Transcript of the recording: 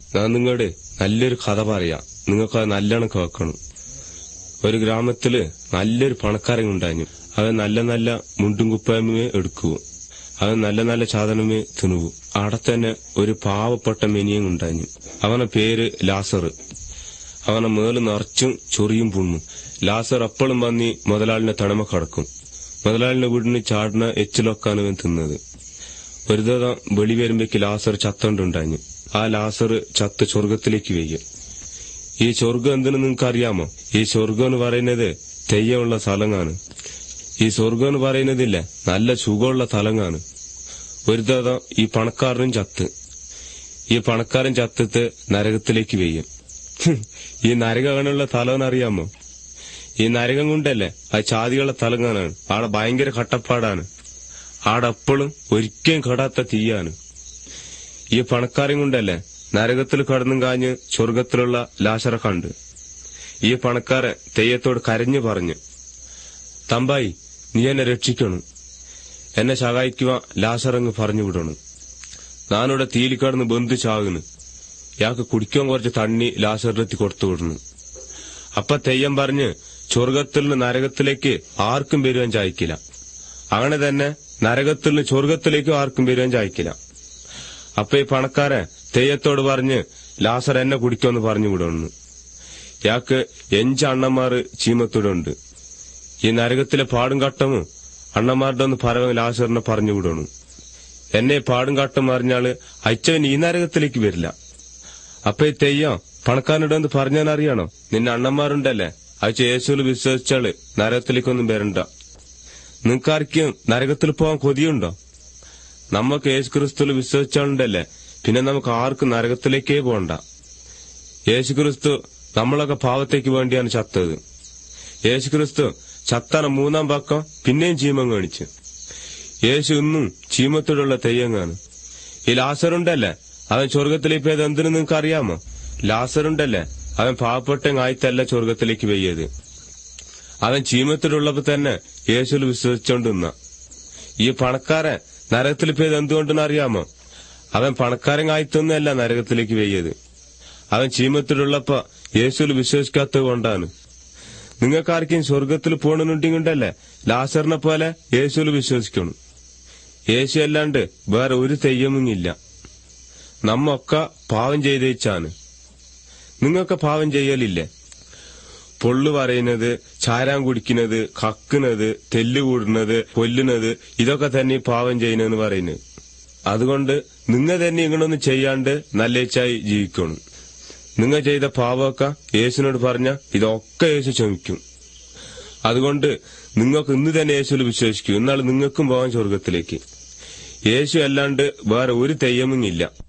ഞാൻ നിങ്ങളോട് നല്ലൊരു കഥ പറയാം നിങ്ങൾക്ക് അത് നല്ലോണം കേൾക്കണം ഒരു ഗ്രാമത്തില് നല്ലൊരു പണക്കാരൻ ഉണ്ടായിരുന്നു അവൻ നല്ല നല്ല മുണ്ടും കുപ്പായ്മേ എടുക്കൂ അവൻ നല്ല നല്ല സാധനമേ തിന്നുവു അവിടെ തന്നെ ഒരു പാവപ്പെട്ട മെനിയും ഉണ്ടായിരുന്നു അവന്റെ പേര് ലാസർ അവനെ മേല് നിറച്ചും ചൊറിയും പുണ്ണും ലാസർ അപ്പോഴും വന്നി മുതലാളിനെ തണമ കടക്കും മുതലാളിന്റെ വീടിന് ചാടുന്ന എച്ചിലൊക്കാണ് അവൻ തിന്നത് ഒരു ദിവസം വെളി വരുമ്പേക്ക് ലാസർ ചത്തോണ്ടുണ്ടാഞ്ഞു ആ ലാസർ ചത്ത് സ്വർഗത്തിലേക്ക് വെയ്യും ഈ സ്വർഗം എന്തിനു നിങ്ങൾക്ക് അറിയാമോ ഈ സ്വർഗം എന്ന് പറയുന്നത് തെയ്യമുള്ള സ്ഥലങ്ങാണ് ഈ സ്വർഗം എന്ന് പറയുന്നതില്ല നല്ല സുഖമുള്ള സ്ഥലങ്ങാണ് ഒരു ദിവസം ഈ പണക്കാരനും ചത്ത് ഈ പണക്കാരൻ ചത്തിട്ട് നരകത്തിലേക്ക് വെയ്യും ഈ നരകം അങ്ങനെയുള്ള സ്ഥലം അറിയാമോ ഈ നരകം കൊണ്ടല്ലേ ആ ചാതികളുടെ സ്ഥലങ്ങാനാണ് ആടെ ഭയങ്കര കട്ടപ്പാടാണ് ആടെ എപ്പോഴും ഒരിക്കലും കെടാത്ത തീയാണ് ഈ പണക്കാരൻ കൊണ്ടല്ലേ നരകത്തിൽ കടന്നും കാഞ്ഞ് സ്വർഗത്തിലുള്ള ലാശറ കണ്ട് ഈ പണക്കാരൻ തെയ്യത്തോട് കരഞ്ഞു പറഞ്ഞു തമ്പായി നീ എന്നെ രക്ഷിക്കണം എന്നെ സഹായിക്കുക ലാസറങ്ങ് പറഞ്ഞു വിടണം ഞാനിവിടെ തീലിക്കടന്ന് ബന്ധു ചാകുന്നു ഇയാൾക്ക് കുടിക്കാൻ കുറച്ച് തണ്ണി ലാസറിലെത്തി കൊടുത്തു വിടുന്നു അപ്പൊ തെയ്യം പറഞ്ഞ് സ്വർഗത്തിൽ നിന്ന് നരകത്തിലേക്ക് ആർക്കും വരുവാൻ ചായ്ക്കില്ല അങ്ങനെ തന്നെ നരകത്തിൽ നിന്ന് സ്വർഗത്തിലേക്കും ആർക്കും വരുവാൻ ചായ്ക്കില്ല അപ്പൊ ഈ പണക്കാരൻ തെയ്യത്തോട് പറഞ്ഞ് ലാസർ എന്നെ കുടിക്കുമെന്ന് പറഞ്ഞു വിടുന്നു ഇയാൾക്ക് എഞ്ച് അണ്ണന്മാര് ചീമത്തൂടുണ്ട് ഈ നരകത്തിലെ പാടും കട്ടമും അണ്ണന്മാരുടെ ഒന്ന് പറവൻ ലാസറിനെ പറഞ്ഞു വിടണു എന്നെ പാടും കട്ടം അറിഞ്ഞാല് അയച്ചവൻ ഈ നരകത്തിലേക്ക് വരില്ല അപ്പൊ ഈ തെയ്യം പണക്കാരനോട് ഒന്ന് പറഞ്ഞാൽ അറിയണോ നിന്റെ അണ്ണന്മാരുണ്ടല്ലേ അയച്ച യേശുവിൽ വിശ്വസിച്ചാല് നരകത്തിലേക്കൊന്നും വരണ്ട നിങ്ങൾക്കാർക്കും നരകത്തിൽ പോകാൻ കൊതിയുണ്ടോ നമുക്ക് യേശു ക്രിസ്തുവിൽ വിശ്വസിച്ചാലുണ്ടല്ലേ പിന്നെ നമുക്ക് ആർക്കും നരകത്തിലേക്കേ പോകണ്ട യേശു ക്രിസ്തു നമ്മളൊക്കെ പാവത്തേക്ക് വേണ്ടിയാണ് ചത്തത് യേശു ക്രിസ്തു ചത്തന മൂന്നാം പക്കം പിന്നെയും ചീമം കാണിച്ചു യേശു ഇന്നും ചീമത്തോടുള്ള തെയ്യങ്ങാണ് ഈ ലാസറുണ്ടല്ലേ അവൻ സ്വർഗത്തിലേക്ക് പോയത് എന്തിനു നിങ്ങൾക്ക് അറിയാമോ ലാസറുണ്ടല്ലേ അവൻ പാവപ്പെട്ട ആയിട്ടല്ല സ്വർഗത്തിലേക്ക് പെയ്യത് അവൻ ചീമത്തിലുള്ളപ്പോ തന്നെ യേശുവിൽ വിശ്വസിച്ചോണ്ടിരുന്ന ഈ പണക്കാരൻ നരകത്തിൽ പോയത് എന്തുകൊണ്ടെന്ന് അറിയാമോ അവൻ പണക്കാരൻ ആയിത്തൊന്നല്ല നരകത്തിലേക്ക് പെയ്യത് അവൻ ചീമത്തിലുള്ളപ്പോ യേശുവിൽ വിശ്വസിക്കാത്തത് കൊണ്ടാണ് നിങ്ങൾക്കാർക്കും സ്വർഗത്തിൽ പോകണമെന്നുണ്ടെങ്കിണ്ടല്ലേ ലാസറിനെ പോലെ യേശുവിൽ വിശ്വസിക്കണം യേശു അല്ലാണ്ട് വേറെ ഒരു തെയ്യമില്ല നമ്മൊക്കെ പാവം ചെയ്തേച്ചാണ് നിങ്ങൾക്ക് പാവം ചെയ്യലില്ലേ പൊള്ളു പറയുന്നത് ചാരാൻ കുടിക്കുന്നത് കക്കുന്നത് തെല്ല് കൂടുന്നത് കൊല്ലുന്നത് ഇതൊക്കെ തന്നെ ഈ പാവം ചെയ്യുന്നതെന്ന് പറയുന്നത് അതുകൊണ്ട് നിങ്ങൾ തന്നെ ഇങ്ങനൊന്നും ചെയ്യാണ്ട് നല്ലേച്ചായി ജീവിക്കണം നിങ്ങൾ ചെയ്ത പാവമൊക്കെ യേശുവിനോട് പറഞ്ഞ ഇതൊക്കെ യേശു ക്ഷമിക്കും അതുകൊണ്ട് നിങ്ങൾക്ക് ഇന്ന് തന്നെ യേശുവിൽ വിശ്വസിക്കൂ എന്നാൽ നിങ്ങൾക്കും പോകാൻ സ്വർഗത്തിലേക്ക് യേശു അല്ലാണ്ട് വേറെ ഒരു തെയ്യമില്ല